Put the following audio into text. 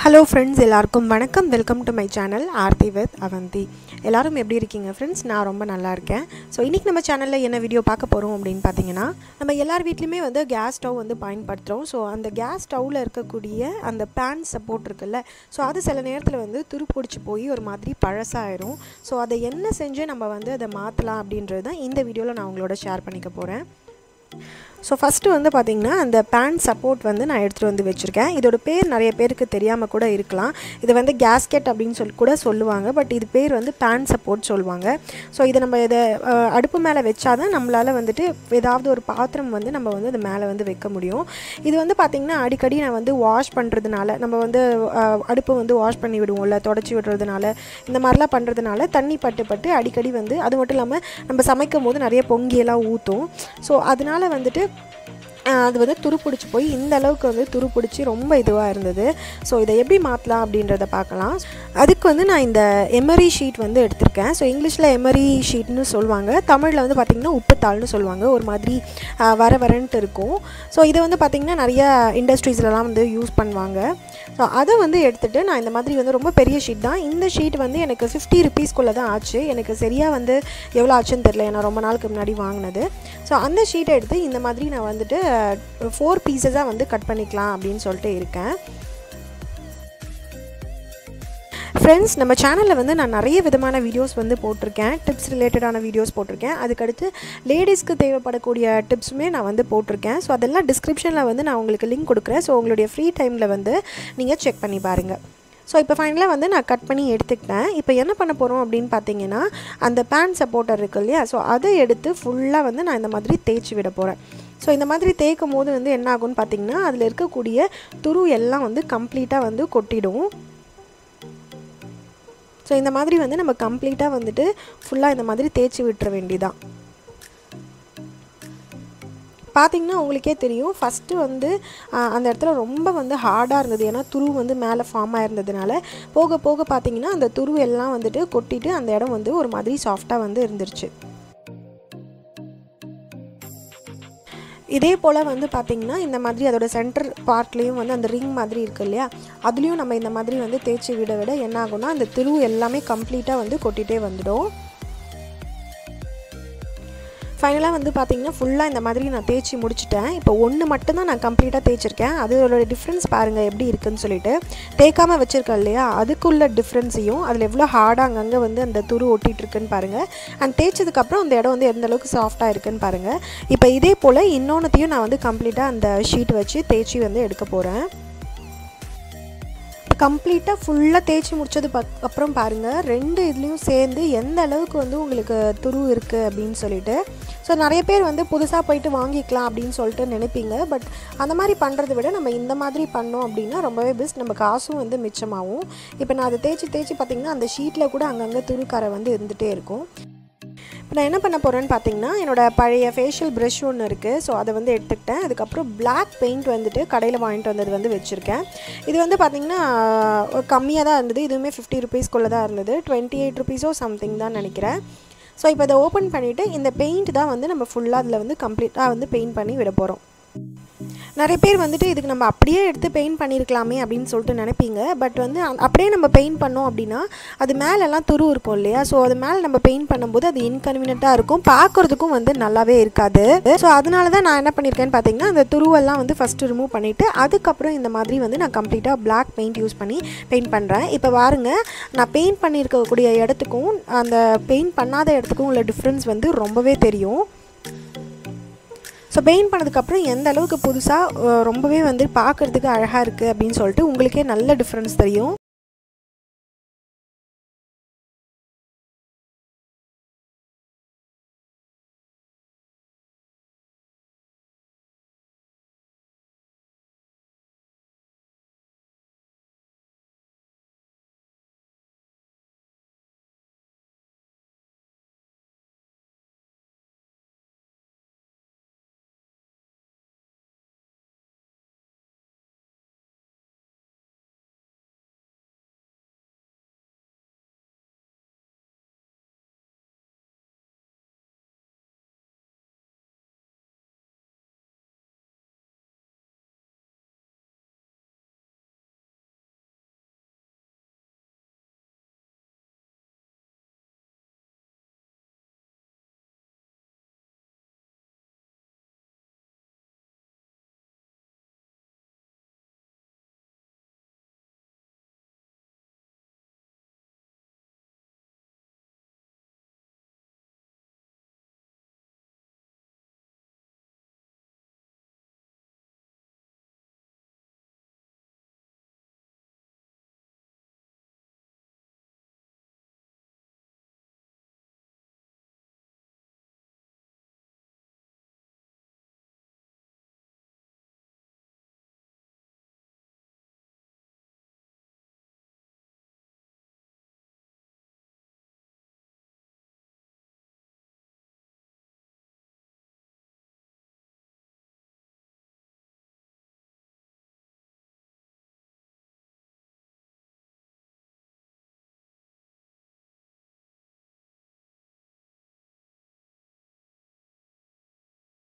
hello friends எல்லாருக்கும் வணக்கம் welcome to my channel Aarthi with Avanthi எல்லாரும் எப்படி இருக்கீங்க ஃப்ரெண்ட்ஸ் நான் ரொம்ப நல்லா இருக்கேன் ஸோ இன்றைக்கி நம்ம சேனலில் என்ன வீடியோ பார்க்க போகிறோம் அப்படின்னு பார்த்தீங்கன்னா நம்ம எல்லார் வீட்லேயுமே வந்து கேஸ் ஸ்டவ் வந்து பயன்படுத்துகிறோம் ஸோ அந்த கேஸ் ஸ்டவ்வில் இருக்கக்கூடிய அந்த பேன் சப்போர்ட் இருக்குல்ல ஸோ அது சில நேரத்தில் வந்து துருப்பிடிச்சி போய் ஒரு மாதிரி பழசாயிரும் ஸோ அதை என்ன செஞ்சு நம்ம வந்து அதை மாற்றலாம் அப்படின்றது தான் இந்த வீடியோவில் நான் உங்களோட ஷேர் பண்ணிக்க போகிறேன் ஸோ ஃபஸ்ட்டு வந்து பார்த்திங்கன்னா அந்த பேன் சப்போர்ட் வந்து நான் எடுத்துகிட்டு வந்து வச்சுருக்கேன் இதோட பேர் நிறைய பேருக்கு தெரியாமல் கூட இருக்கலாம் இது வந்து கேஸ்கெட் அப்படின்னு சொல்லி கூட சொல்லுவாங்க பட் இது பேர் வந்து பேன் சப்போர்ட் சொல்லுவாங்க ஸோ இதை நம்ம இதை அஹ், அடுப்பு மேலே வச்சாதான் நம்மளால் வந்துட்டு ஏதாவது ஒரு பாத்திரம் வந்து நம்ம வந்து அது மேலே வந்து வைக்க முடியும் இது வந்து பார்த்திங்கன்னா அடிக்கடி நான் வந்து வாஷ் பண்ணுறதுனால நம்ம வந்து அஹ், அடுப்பு வந்து வாஷ் பண்ணி விடுவோம்ல தொடச்சி விடுறதுனால இந்த மாதிரிலாம் பண்ணுறதுனால தண்ணி பட்டு பட்டு அடிக்கடி வந்து அது மட்டும் இல்லாமல் நம்ம சமைக்கும் போது நிறைய பொங்கியெல்லாம் ஊற்றும் ஸோ அதனால வந்துட்டு ஆஹ் அது வந்து துருப்பிடிச்சி போய் இந்த அளவுக்கு வந்து துருப்பிடிச்சி ரொம்ப இதுவாக இருந்தது ஸோ இதை எப்படி மாற்றலாம் அப்படின்றத பார்க்கலாம் அதுக்கு வந்து நான் இந்த எமரி ஷீட் வந்து எடுத்திருக்கேன் ஸோ இங்கிலீஷில் எமரி ஷீட்னு சொல்லுவாங்க தமிழில் வந்து பார்த்திங்கன்னா உப்புத்தாள்னு சொல்லுவாங்க ஒரு மாதிரி ஆஹ் வர வரன்ட்டு இருக்கும் ஸோ இதை வந்து பார்த்திங்கன்னா நிறைய இண்டஸ்ட்ரீஸ்லலாம் வந்து யூஸ் பண்ணுவாங்க ஸோ அதை வந்து எடுத்துகிட்டு நான் இந்த மாதிரி வந்து ரொம்ப பெரிய ஷீட் தான் இந்த ஷீட் வந்து எனக்கு ஃபிஃப்டி ருபீஸ்க்குள்ளே தான் ஆச்சு எனக்கு சரியாக வந்து எவ்வளோ ஆச்சுன்னு தெரில ஏன்னா ரொம்ப நாளுக்கு முன்னாடி வாங்கினது ஸோ அந்த ஷீட்டை எடுத்து இந்த மாதிரி நான் வந்துட்டு ஃபோர் பீசஸாக வந்து கட் பண்ணிக்கலாம் அப்படின்னு சொல்லிட்டு இருக்கேன் ஃப்ரெண்ட்ஸ் நம்ம சேனலில் வந்து நான் நிறைய விதமான வீடியோஸ் வந்து போட்டிருக்கேன் டிப்ஸ் ரிலேட்டடான வீடியோஸ் போட்டிருக்கேன் அதுக்கடுத்து லேடிஸ்க்கு தேவைப்படக்கூடிய டிப்ஸுமே நான் வந்து போட்டிருக்கேன் ஸோ அதெல்லாம் டிஸ்கிரிப்ஷனில் வந்து நான் உங்களுக்கு லிங்க் கொடுக்குறேன் ஸோ உங்களுடைய ஃப்ரீ டைமில் வந்து நீங்கள் செக் பண்ணி பாருங்கள் ஸோ இப்போ ஃபைனலாக வந்து நான் கட் பண்ணி எடுத்துக்கிட்டேன் இப்போ என்ன பண்ண போகிறோம் அப்படின்னு பார்த்தீங்கன்னா அந்த பேன் சப்போர்ட்டர் இருக்கு இல்லையா ஸோ அதை எடுத்து ஃபுல்லாக வந்து நான் இந்த மாதிரி தேய்ச்சி விட போகிறேன் ஸோ இந்த மாதிரி தேய்க்கும் போது வந்து என்ன ஆகும்னு பார்த்தீங்கன்னா அதில் இருக்கக்கூடிய துரு எல்லாம் வந்து கம்ப்ளீட்டாக வந்து கொட்டிடும் ஸோ இந்த மாதிரி வந்து நம்ம கம்ப்ளீட்டாக வந்துட்டு ஃபுல்லாக இந்த மாதிரி தேய்ச்சி விட்டுற வேண்டியதான் பார்த்தீங்கன்னா உங்களுக்கே தெரியும் ஃபஸ்ட்டு வந்து ஆஹ், அந்த இடத்துல ரொம்ப வந்து ஹார்டாக இருந்தது ஏன்னா துரு வந்து மேலே ஃபார்ம் ஆயிருந்ததுனால போக போக பார்த்தீங்கன்னா அந்த துரு எல்லாம் வந்துட்டு கொட்டிட்டு அந்த இடம் வந்து ஒரு மாதிரி சாஃப்டாக வந்து இருந்துருச்சு இதே போல் வந்து பார்த்திங்கன்னா இந்த மாதிரி அதோட சென்டர் பார்ட்லேயும் வந்து அந்த ரிங் மாதிரி இருக்கு இல்லையா அதுலேயும் நம்ம இந்த மாதிரி வந்து தேய்ச்சி விட விட என்ன ஆகும்னா அந்த திரு எல்லாமே கம்ப்ளீட்டாக வந்து கொட்டிகிட்டே வந்துடும் ஃபைனலாக வந்து பார்த்தீங்கன்னா ஃபுல்லாக இந்த மாதிரி நான் தேய்ச்சி முடிச்சிட்டேன் இப்போ ஒன்று மட்டும்தான் நான் கம்ப்ளீட்டாக தேய்ச்சிருக்கேன் அதோட டிஃப்ரென்ஸ் பாருங்கள் எப்படி இருக்குன்னு சொல்லிட்டு தேய்க்காமல் வச்சுருக்கேன் இல்லையா அதுக்குள்ள டிஃப்ரென்ஸையும் அதில் எவ்வளோ ஹார்டாக அங்கங்கே வந்து அந்த துரு ஒட்டிகிட்டு இருக்குன்னு பாருங்கள் அண்ட் தேய்ச்சதுக்கப்புறம் அந்த இடம் வந்து எந்த அளவுக்கு சாஃப்டாக இருக்குன்னு பாருங்கள் இப்போ இதே போல் இன்னொன்றுத்தையும் நான் வந்து கம்ப்ளீட்டாக அந்த ஷீட் வச்சு தேய்ச்சி வந்து எடுக்க போகிறேன் கம்ப்ளீட்டாக ஃபுல்லாக தேய்ச்சி முடிச்சது பக் அப்புறம் பாருங்கள் ரெண்டு இதுலேயும் சேர்ந்து எந்த அளவுக்கு வந்து உங்களுக்கு துரு இருக்குது அப்படின்னு சொல்லிட்டு ஸோ நிறைய பேர் வந்து புதுசாக போயிட்டு வாங்கிக்கலாம் அப்படின்னு சொல்லிட்டு நினைப்பீங்க பட் அந்த மாதிரி பண்ணுறதை விட நம்ம இந்த மாதிரி பண்ணோம் அப்படின்னா ரொம்பவே பெஸ்ட் நம்ம காசும் வந்து மிச்சமாகும் இப்போ நான் அதை தேய்ச்சி தேய்ச்சி பார்த்திங்கன்னா அந்த ஷீட்டில் கூட அங்கங்கே துருக்கரை வந்து இருந்துகிட்டே இருக்கும் இப்போ நான் என்ன பண்ண போகிறேன்னு பார்த்தீங்கன்னா என்னோடய பழைய ஃபேஷியல் ப்ரஷ் ஒன்று இருக்குது ஸோ அதை வந்து எடுத்துக்கிட்டேன் அதுக்கப்புறம் Black பெயிண்ட் வந்துட்டு கடையில் வாங்கிட்டு வந்தது வந்து வச்சுருக்கேன் இது வந்து பார்த்திங்கன்னா கம்மியாக தான் இருந்தது இதுவுமே ஃபிஃப்டி ருபீஸ்க்குள்ளே தான் இருந்தது டுவெண்ட்டி எயிட் ருபீஸோ சம்திங் தான் நினைக்கிறேன் ஸோ இப்போ இதை ஓப்பன் பண்ணிவிட்டு இந்த பெயிண்ட் தான் வந்து நம்ம ஃபுல்லாக அதில் வந்து கம்ப்ளீட்டாக வந்து பெயிண்ட் பண்ணி விட போகிறோம் நிறைய பேர் வந்துட்டு இதுக்கு நம்ம அப்படியே எடுத்து பெயிண்ட் பண்ணியிருக்கலாமே அப்படின்னு சொல்லிட்டு நினைப்பீங்க பட் வந்து அந்த- அப்படியே நம்ம பெயிண்ட் பண்ணோம் அப்படின்னா அது மேலெல்லாம் துரு இருக்கும் இல்லையா ஸோ அது மேலே நம்ம பெயிண்ட் பண்ணும்போது அது இன்கன்வீனியண்ட்டாக இருக்கும் பார்க்குறதுக்கும் வந்து நல்லாவே இருக்காது ஸோ அதனால தான் நான் என்ன பண்ணியிருக்கேன்னு பார்த்தீங்கன்னா அந்த துருவெல்லாம் வந்து ஃபஸ்ட்டு ரிமூவ் பண்ணிவிட்டு அதுக்கப்புறம் இந்த மாதிரி வந்து நான் கம்ப்ளீட்டாக Black பெயிண்ட் யூஸ் பண்ணி பெயிண்ட் பண்ணுறேன் இப்போ பாருங்க நான் பெயிண்ட் பண்ணியிருக்கக்கூடிய இடத்துக்கும் அந்த பெயிண்ட் பண்ணாத இடத்துக்கும் உள்ள டிஃப்ரென்ஸ் வந்து ரொம்பவே தெரியும் ஸோ பெயிண்ட் பண்ணதுக்கப்புறம் எந்த அளவுக்கு புதுசாக ரொம்பவே வந்து பார்க்குறதுக்கு அழகாக இருக்குது அப்படின்னு சொல்லிட்டு உங்களுக்கே நல்ல டிஃப்ரென்ஸ் தெரியும்